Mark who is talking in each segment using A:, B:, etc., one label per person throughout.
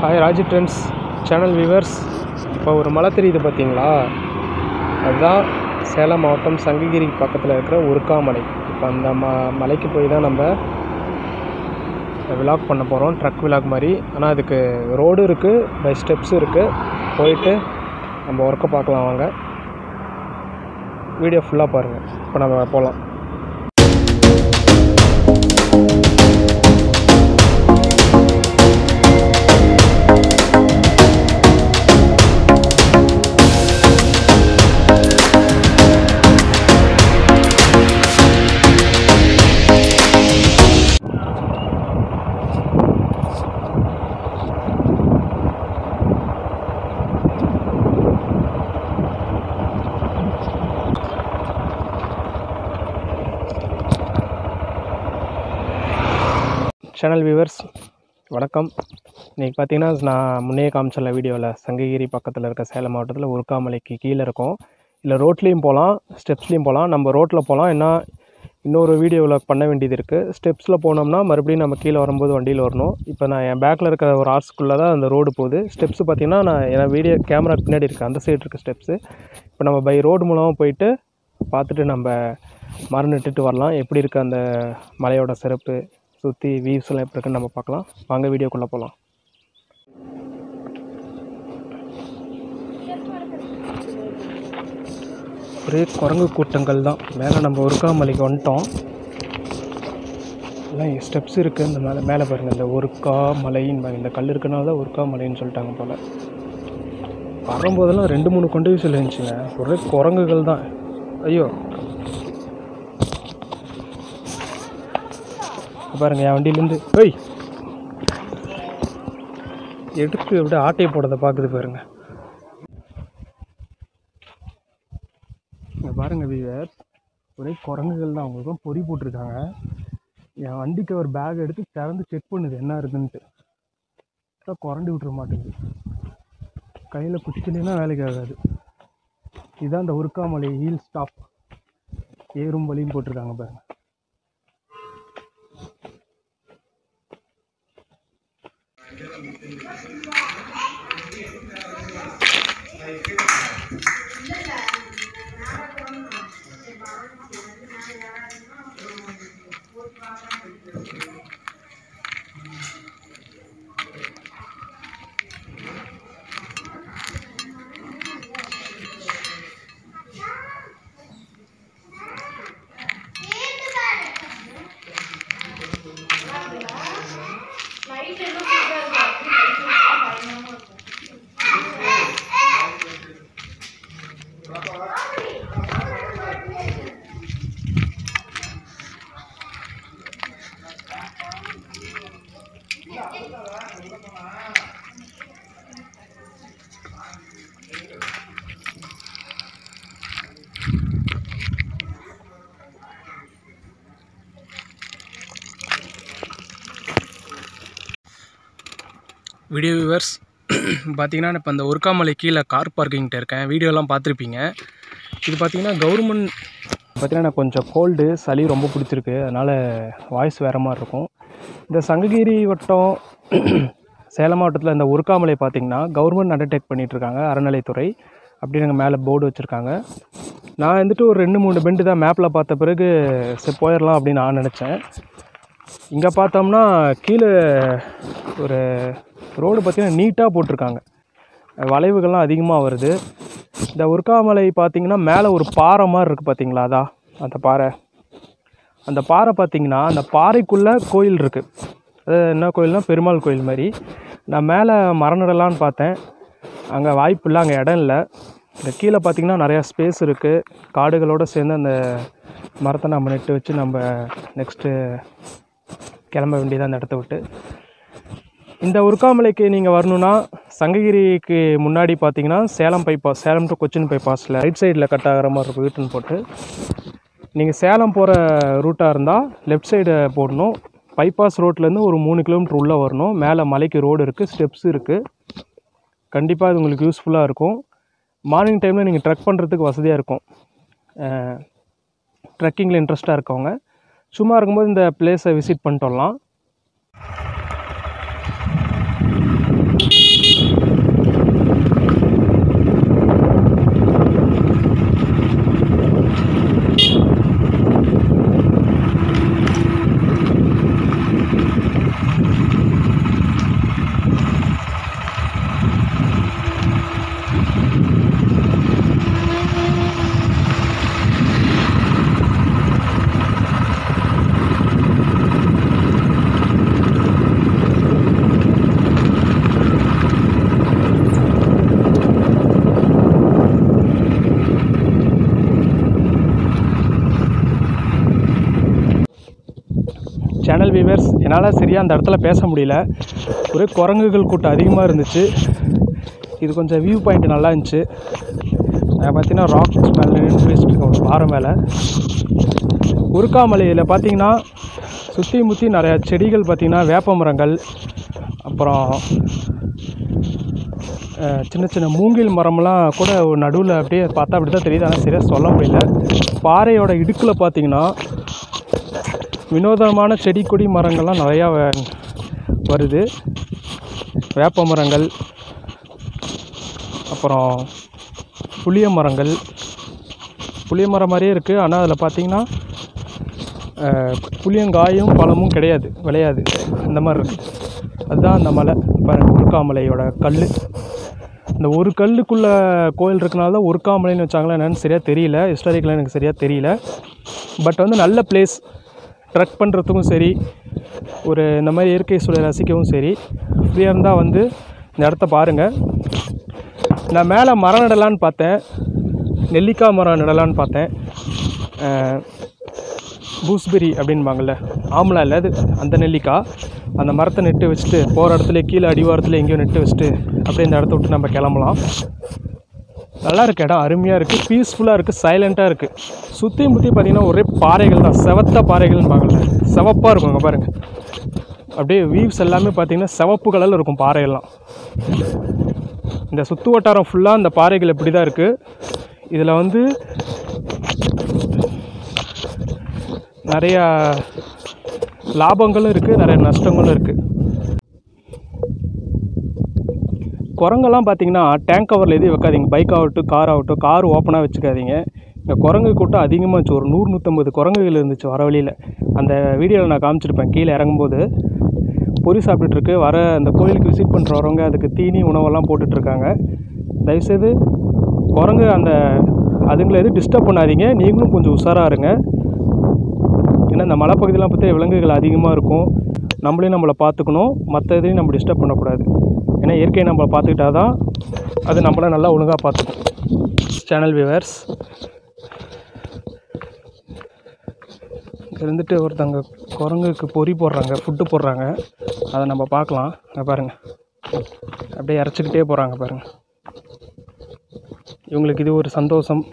A: hi Raji trends channel viewers இப்போ ஒரு மலை தெரியுது பார்த்தீங்களா அதுதான் சேலம் மாவட்டம் சங்ககிரி பக்கத்தில் இருக்கிற உருக்காமலை இப்போ அந்த ம மலைக்கு போய் தான் நம்ம விலாக் பண்ண போகிறோம் ட்ரக் விலாக் மாதிரி ஆனால் அதுக்கு ரோடு இருக்குது பை ஸ்டெப்ஸும் இருக்குது போயிட்டு நம்ம ஒர்க்கை பார்க்கலாம் வாங்க வீடியோ ஃபுல்லாக பாருங்கள் இப்போ நம்ம போகலாம் சேனல் வியூவர்ஸ் வணக்கம் இன்றைக்கி பார்த்தீங்கன்னா நான் முன்னே காமிச்சல வீடியோவில் சங்ககிரி பக்கத்தில் இருக்க சேலம் மாவட்டத்தில் உருக்காமலைக்கு கீழே இருக்கும் இல்லை ரோட்லேயும் போகலாம் ஸ்டெப்ஸ்லேயும் போகலாம் நம்ம ரோட்டில் போகலாம் என்ன இன்னொரு வீடியோவில் பண்ண வேண்டியது இருக்குது ஸ்டெப்ஸில் போனோம்னா மறுபடியும் நம்ம கீழே வரும்போது வண்டியில் வரணும் இப்போ நான் என் பேக்கில் இருக்கிற ஒரு ஆர்ஸ்க்குள்ளே தான் அந்த ரோடு போகுது ஸ்டெப்ஸ் பார்த்தீங்கன்னா நான் என் வீடியோ கேமரா பின்னாடி இருக்குது அந்த சைடு இருக்க ஸ்டெப்ஸு இப்போ நம்ம பை ரோடு மூலமாக போயிட்டு பார்த்துட்டு நம்ம மரம் நட்டுட்டு வரலாம் எப்படி இருக்குது அந்த மலையோட சிறப்பு சுற்றி வியூஸ் எல்லாம் எப்படி இருக்குன்னு நம்ம பார்க்கலாம் வாங்க வீடியோக்குள்ளே போகலாம் ஒரே குரங்கு கூட்டங்கள் தான் மேலே நம்ம உருக்காமலைக்கு வந்துட்டோம் எல்லாம் ஸ்டெப்ஸ் இருக்குது இந்த மேலே மேலே பாருங்கள் இந்த ஒருக்கா மலைன்னு இந்த கல் இருக்கனால தான் ஒருக்கா மலைன்னு சொல்லிட்டாங்க போல் வரும்போதெல்லாம் ரெண்டு மூணு கொண்டு வீசல் இருந்துச்சுங்க ஒரே குரங்குகள் தான் ஐயோ பாருங்க என் வண்டியிலேருந்து ஓய் எடுத்து அப்படியே ஆட்டையை போடுறத பார்க்குது பாருங்க இங்கே பாருங்க வீவர் ஒரே குரங்குகள் தான் அவங்களுக்கும் பொறி போட்டிருக்காங்க என் வண்டிக்கு ஒரு பேக் எடுத்து திறந்து செக் பண்ணுது என்ன இருக்குன்ட்டு குரண்டி விட்டுற மாட்டேங்குது கையில் குச்சிலேனா வேலைக்கு ஆகாது இதுதான் இந்த உருக்காமலை ஹீல் ஸ்டாப் ஏறும் வழியும் போட்டிருக்காங்க பாருங்க வீடியோ வியூவர்ஸ் பார்த்தீங்கன்னா இப்போ அந்த ஒருக்காமலை கீழே கார் பார்க்கிங்கிட்ட இருக்கேன் வீடியோலாம் பார்த்துருப்பீங்க இது பார்த்தீங்கன்னா கவர்மெண்ட் பார்த்தீங்கன்னா எனக்கு கொஞ்சம் கோல்டு சளி ரொம்ப பிடிச்சிருக்கு அதனால் வாய்ஸ் வேறு மாதிரி இருக்கும் இந்த சங்ககிரி வட்டம் சேலம் மாவட்டத்தில் இந்த உருக்காமலை பார்த்திங்கன்னா கவர்மெண்ட் அண்டர்டேக் பண்ணிகிட்ருக்காங்க அறநிலைத்துறை அப்படின்னு அங்கே மேலே போர்டு வச்சுருக்காங்க நான் வந்துட்டு ஒரு ரெண்டு மூணு பெண்டு தான் மேப்பில் பார்த்த பிறகு சரி போயிடலாம் அப்படின்னு நான் நினச்சேன் இங்கே பார்த்தோம்னா கீழே ஒரு ரோடு பார்த்திங்கன்னா நீட்டாக போட்டிருக்காங்க வளைவுகள்லாம் அதிகமாக வருது இந்த உருக்காமலை பார்த்திங்கன்னா மேலே ஒரு பாறை மாதிரி இருக்குது பார்த்தீங்களா அதா அந்த பாறை அந்த பாறை பார்த்திங்கன்னா அந்த பாறைக்குள்ளே கோயில் இருக்குது அது என்ன கோயில்னால் பெருமாள் கோயில் மாதிரி நான் மேலே மரம் நடலான்னு பார்த்தேன் அங்கே வாய்ப்பு இல்லை அங்கே இடம் இல்லை இந்த கீழே பார்த்திங்கன்னா நிறையா ஸ்பேஸ் இருக்குது காடுகளோடு சேர்ந்து அந்த மரத்தை நம்ம நட்டு வச்சு நம்ம நெக்ஸ்ட்டு கிளம்ப வேண்டியதாக அந்த இடத்த விட்டு இந்த உருக்காமலைக்கு நீங்கள் வரணுன்னா சங்ககிரிக்கு முன்னாடி பார்த்தீங்கன்னா சேலம் பைபாஸ் சேலம் டு கொச்சின் பைபாஸில் ரைட் சைடில் கட் ஆகிற மாதிரி இருக்கும் யூட்டன் போட்டு நீங்கள் சேலம் போகிற ரூட்டாக இருந்தால் லெஃப்ட் சைடு போடணும் பைபாஸ் ரோட்லேருந்து ஒரு மூணு கிலோமீட்டர் உள்ளே வரணும் மேலே மலைக்கு ரோடு இருக்குது ஸ்டெப்ஸ் இருக்குது கண்டிப்பாக இது உங்களுக்கு யூஸ்ஃபுல்லாக இருக்கும் மார்னிங் டைமில் நீங்கள் ட்ரக் பண்ணுறதுக்கு வசதியாக இருக்கும் ட்ரெக்கிங்கில் இன்ட்ரெஸ்ட்டாக இருக்கவங்க சும்மா இருக்கும்போது இந்த பிளேஸை விசிட் பண்ணிட்டு வரலாம் சேனல் வியூவர்ஸ் என்னால் சரியாக அந்த இடத்துல பேச முடியல ஒரே குரங்குகள் கூட்டம் அதிகமாக இருந்துச்சு இது கொஞ்சம் வியூ பாயிண்ட் நல்லா இருந்துச்சு நான் பார்த்தீங்கன்னா ராக்ஸ் மேலே நின்று பேசிட்டு இருக்கேன் ஒரு பாறை மேலே உருக்காமலையில் பார்த்தீங்கன்னா சுற்றி முற்றி நிறையா செடிகள் பார்த்தீங்கன்னா வேப்ப மரங்கள் அப்புறம் அஹ், சின்ன சின்ன மூங்கில் மரம்லாம் கூட நடுவில் அப்படியே பார்த்தா அப்படி தான் தெரியுது ஆனால் சரியாக சொல்ல முடியல பாறையோட இடுக்கில் பார்த்தீங்கன்னா வினோதமான செடி கொடி மரங்கள்லாம் நிறையா வ- வருது வேப்ப மரங்கள் அப்புறம் புளிய மரங்கள் புளிய மரம் மாதிரியே இருக்குது ஆனால் அதில் பார்த்தீங்கன்னா அஹ், புளியங்காயும் பழமும் கிடையாது விளையாது அந்த மாதிரி இருக்குது அதுதான் அந்த மலை பாருங்க உருக்காமலையோட கல் இந்த ஒரு கல்லுக்குள்ளே கோயில் இருக்கனால தான் உருக்காமலைன்னு வச்சாங்களா என்னன்னு சரியாக தெரியல ஹிஸ்டாரிக்கலாக எனக்கு சரியாக தெரியல பட் வந்து நல்ல பிளேஸ் ட்ரக் பண்ணுறதுக்கும் சரி ஒரு இந்த மாதிரி இயற்கை சூழலை ரசிக்கவும் சரி ஃப்ரீயாக இருந்தால் வந்து இந்த இடத்த பாருங்கள் நான் மேலே மரம் நடலான்னு பார்த்தேன் நெல்லிக்காய் மரம் நடலான்னு பார்த்தேன் அஹ், பூஸ்பெரி அப்படின்பாங்கள்ல ஆம்லா இல்லை அது அந்த நெல்லிக்காய் அந்த மரத்தை நெட்டு வச்சுட்டு போகிற இடத்துல கீழே அடிவாரத்தில் எங்கேயோ நெட்டு வச்சுட்டு அப்படியே இந்த இடத்த விட்டு நம்ம கிளம்பலாம் நல்லா இருக்கு இடம் அருமையாக இருக்குது பீஸ்ஃபுல்லாக இருக்குது சைலண்ட்டாக இருக்குது சுற்றி முற்றி பார்த்தீங்கன்னா ஒரே பாறைகள் தான் செவத்த பாறைகள்னு செவப்பாக இருக்கும் அங்கே பாருங்கள் அப்படியே வீவ்ஸ் எல்லாமே பார்த்தீங்கன்னா சிவப்பு கலரில் இருக்கும் பாறையெல்லாம் இந்த சுற்று வட்டாரம் ஃபுல்லாக இந்த பாறைகள் இப்படி தான் இருக்குது இதில் வந்து நிறையா லாபங்களும் இருக்குது நிறைய நஷ்டங்களும் இருக்குது குரங்கெல்லாம் பார்த்தீங்கன்னா டேங்க் கவரில் எதுவும் வைக்காதீங்க பைக் ஆகட்டும் கார் ஆகட்டும் கார் ஓப்பனாக வச்சுக்காதீங்க இந்த குரங்கு கூட்டம் அதிகமாக இருந்துச்சு ஒரு நூறு நூற்றம்பது குரங்குகள் இருந்துச்சு வர வழியில் அந்த வீடியோவில் நான் காமிச்சிருப்பேன் கீழே இறங்கும்போது பொறி சாப்பிட்டுட்ருக்கு வர அந்த கோயிலுக்கு விசிட் பண்ணுற வரவங்க அதுக்கு தீனி உணவெல்லாம் போட்டுட்ருக்காங்க தயவுசெய்து குரங்கு அந்த அதுங்களை எதுவும் டிஸ்டர்ப் பண்ணாதீங்க நீங்களும் கொஞ்சம் உஷாராக இருங்க ஏன்னா இந்த மலைப்பகுதியெலாம் பார்த்தா விலங்குகள் அதிகமாக இருக்கும் நம்மளையும் நம்மளை பார்த்துக்கணும் மற்ற இதையும் நம்ம டிஸ்டர்ப் பண்ணக்கூடாது ஏன்னா இயற்கையை நம்மளை பார்த்துக்கிட்டா தான் அது நம்மளை நல்லா ஒழுங்காக பார்த்துக்கும் சேனல் வியூவர்ஸ் இங்கே இருந்துட்டு ஒருத்தங்க குரங்குக்கு பொறி போடுறாங்க ஃபுட்டு போடுறாங்க அதை நம்ம பார்க்கலாம் அங்கே பாருங்கள் அப்படியே இறச்சிக்கிட்டே போகிறாங்க பாருங்கள் இவங்களுக்கு இது ஒரு சந்தோஷம்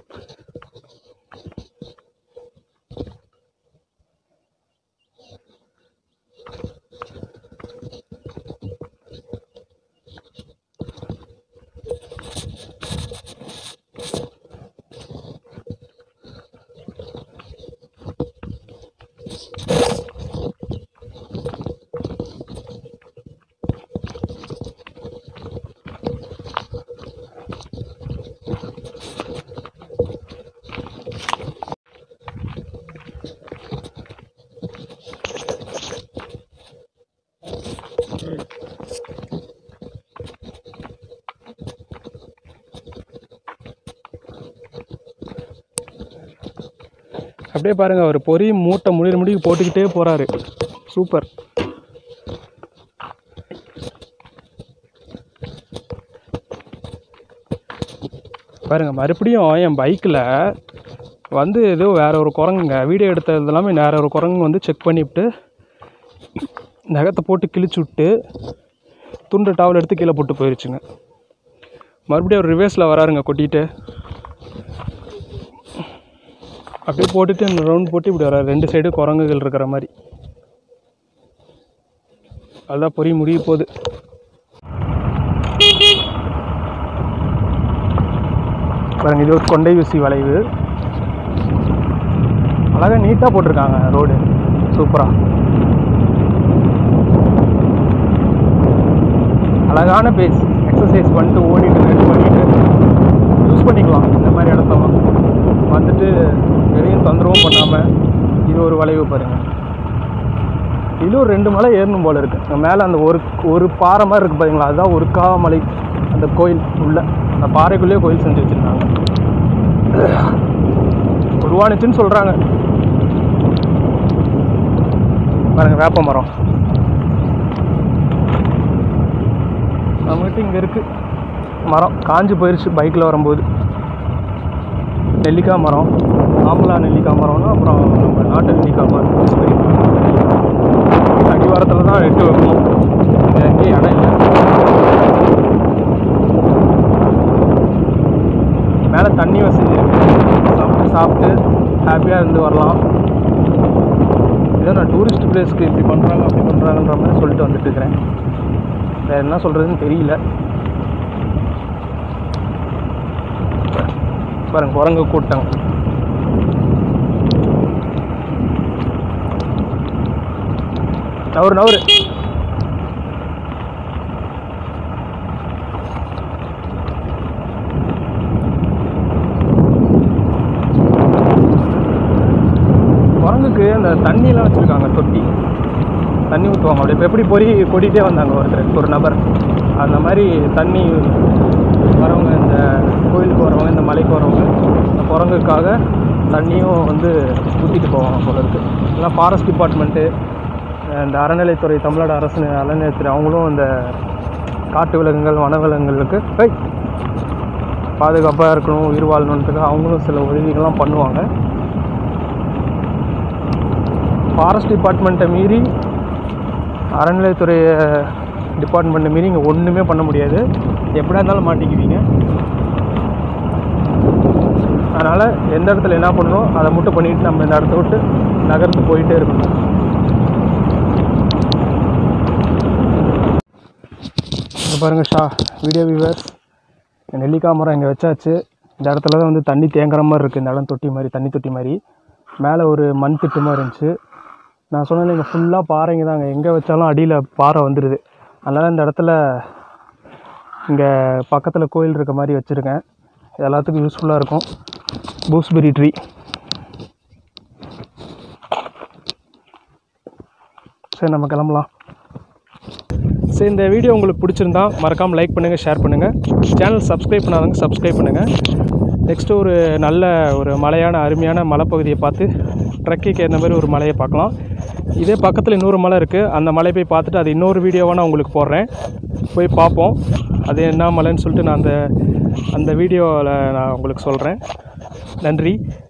A: அப்படியே பாருங்கள் அவர் பொறி மூட்டை முடிகிற முடிக்கு போட்டுக்கிட்டே போகிறாரு சூப்பர் பாருங்க மறுபடியும் என் பைக்கில் வந்து ஏதோ வேற ஒரு குரங்குங்க வீடியோ எடுத்தது எல்லாமே வேற ஒரு குரங்கு வந்து செக் பண்ணிவிட்டு நகத்தை போட்டு கிழிச்சு விட்டு துண்டு டவல் எடுத்து கீழே போட்டு போயிருச்சுங்க மறுபடியும் ஒரு ரிவேர்ஸில் வராருங்க கொட்டிட்டு அப்படியே போட்டுட்டு இந்த ரவுண்ட் போட்டு இப்படி வர ரெண்டு சைடு குரங்குகள் இருக்கிற மாதிரி அதுதான் பொறி முடிய போகுது பாருங்க இது ஒரு கொண்டை ஊசி வளைவு அழகாக நீட்டாக போட்டிருக்காங்க ரோடு சூப்பராக அழகான பேஸ் எக்ஸசைஸ் பண்ணிட்டு ஓடிட்டு இது பண்ணிட்டு யூஸ் பண்ணிக்கலாம் இந்த மாதிரி இடத்தெல்லாம் வந்துட்டு எதையும் தொந்தரவும் பண்ணாமல் இது ஒரு வளைவு பாருங்கள் இதுல ஒரு ரெண்டு மலை ஏறணும் போல இருக்கு அங்க மேலே அந்த ஒரு ஒரு பாறை மாதிரி இருக்கு பாத்தீங்களா அதுதான் ஒரு மலை அந்த கோயில் உள்ள அந்த பாறைக்குள்ளேயே கோயில் செஞ்சு வச்சிருக்காங்க உருவானுச்சுன்னு சொல்றாங்க பாருங்க வேப்ப மரம் நம்மகிட்ட இங்கே இருக்கு மரம் காஞ்சு போயிருச்சு பைக்கில் வரும்போது நெல்லிக்காய் மரம் ஆம்பலா நெல்லிக்காய் மரம்னா அப்புறம் நம்ம நாட்டு நெல்லிக்காய் மரம் அடிவாரத்தில் தான் எட்டு வைக்கணும் இங்க எங்கேயும் இடம் இல்லை மேலே தண்ணி வசதி இருக்கு சாப்பிட்டு சாப்பிட்டு ஹாப்பியாக இருந்து வரலாம் ஏதோ நான் டூரிஸ்ட் பிளேஸ்க்கு இப்படி பண்ணுறாங்க அப்படி பண்ணுறாங்கன்ற மாதிரி சொல்லிட்டு வந்துட்டு இருக்கிறேன் வேறு என்ன சொல்கிறதுன்னு தெரியல பாருங்க குரங்கு கூட்டம் நவரு நவரு குரங்குக்கு அந்த தண்ணியெல்லாம் வச்சுருக்காங்க தொட்டி தண்ணி ஊற்றுவாங்க அப்படியே எப்படி பொறி கொட்டிகிட்டே வந்தாங்க ஒருத்தர் ஒரு நபர் அந்த மாதிரி தண்ணி வரவங்க இந்த கோயிலுக்கு வரவங்க இந்த மலைக்கு வரவங்க இந்த குரங்குக்காக தண்ணியும் வந்து ஊற்றிட்டு போவாங்க போல இருக்கு எல்லாம் ஃபாரஸ்ட் டிபார்ட்மெண்ட்டு இந்த அறநிலைத்துறை தமிழ்நாடு அரசு அறநிலையத்துறை அவங்களும் இந்த காட்டு விலங்குகள் வனவிலங்குகளுக்கு ஏய், பாதுகாப்பாக இருக்கணும் உயிர் வாழணுன்றதுக்கு அவங்களும் சில உதவிகள்லாம் பண்ணுவாங்க ஃபாரஸ்ட் டிபார்ட்மெண்ட்டை மீறி அறநிலையத்துறை டிபார்ட்மெண்ட்டை மீறி இங்கே ஒன்றுமே பண்ண முடியாது எப்படியா இருந்தாலும் மாட்டிக்குவீங்க அதனால் எந்த இடத்துல என்ன பண்ணணும் அதை மட்டும் பண்ணிட்டு நம்ம இந்த இடத்த விட்டு நகர்ந்து போயிட்டே இருக்கணும் இங்கே பாருங்கள் ஷா வீடியோ வியூவர்ஸ் நெல்லிக்காய் மரம் இங்கே வச்சாச்சு இந்த இடத்துல தான் வந்து தண்ணி தேங்குற மாதிரி இருக்குது இந்த இடம் தொட்டி மாதிரி தண்ணி தொட்டி மாதிரி மேலே ஒரு மண் திட்டு மாதிரி இருந்துச்சு நான் சொன்னேன் இங்கே ஃபுல்லாக பாறைங்க தாங்க எங்கே வச்சாலும் அடியில் பாறை வந்துடுது அதனால் இந்த இடத்துல இங்கே பக்கத்தில் கோயில் இருக்க மாதிரி வச்சுருக்கேன் இது எல்லாத்துக்கும் யூஸ்ஃபுல்லாக இருக்கும் பூஸ்பெரி ட்ரீ சரி நம்ம கிளம்பலாம் சரி இந்த வீடியோ உங்களுக்கு பிடிச்சிருந்தா மறக்காமல் லைக் பண்ணுங்கள் ஷேர் பண்ணுங்கள் சேனல் சப்ஸ்கிரைப் பண்ணாதவங்க சப்ஸ்கிரைப் பண்ணுங்கள் நெக்ஸ்ட்டு ஒரு நல்ல ஒரு மலையான அருமையான மலைப்பகுதியை பார்த்து ட்ரெக்கிக்கு ஏற்ற மாதிரி ஒரு மலையை பார்க்கலாம் இதே பக்கத்தில் இன்னொரு மலை இருக்குது அந்த மலை போய் பார்த்துட்டு அது இன்னொரு வீடியோவாக நான் உங்களுக்கு போடுறேன் போய் பார்ப்போம் அது என்ன மலைன்னு சொல்லிட்டு நான் அந்த அந்த வீடியோவில் நான் உங்களுக்கு சொல்கிறேன் நன்றி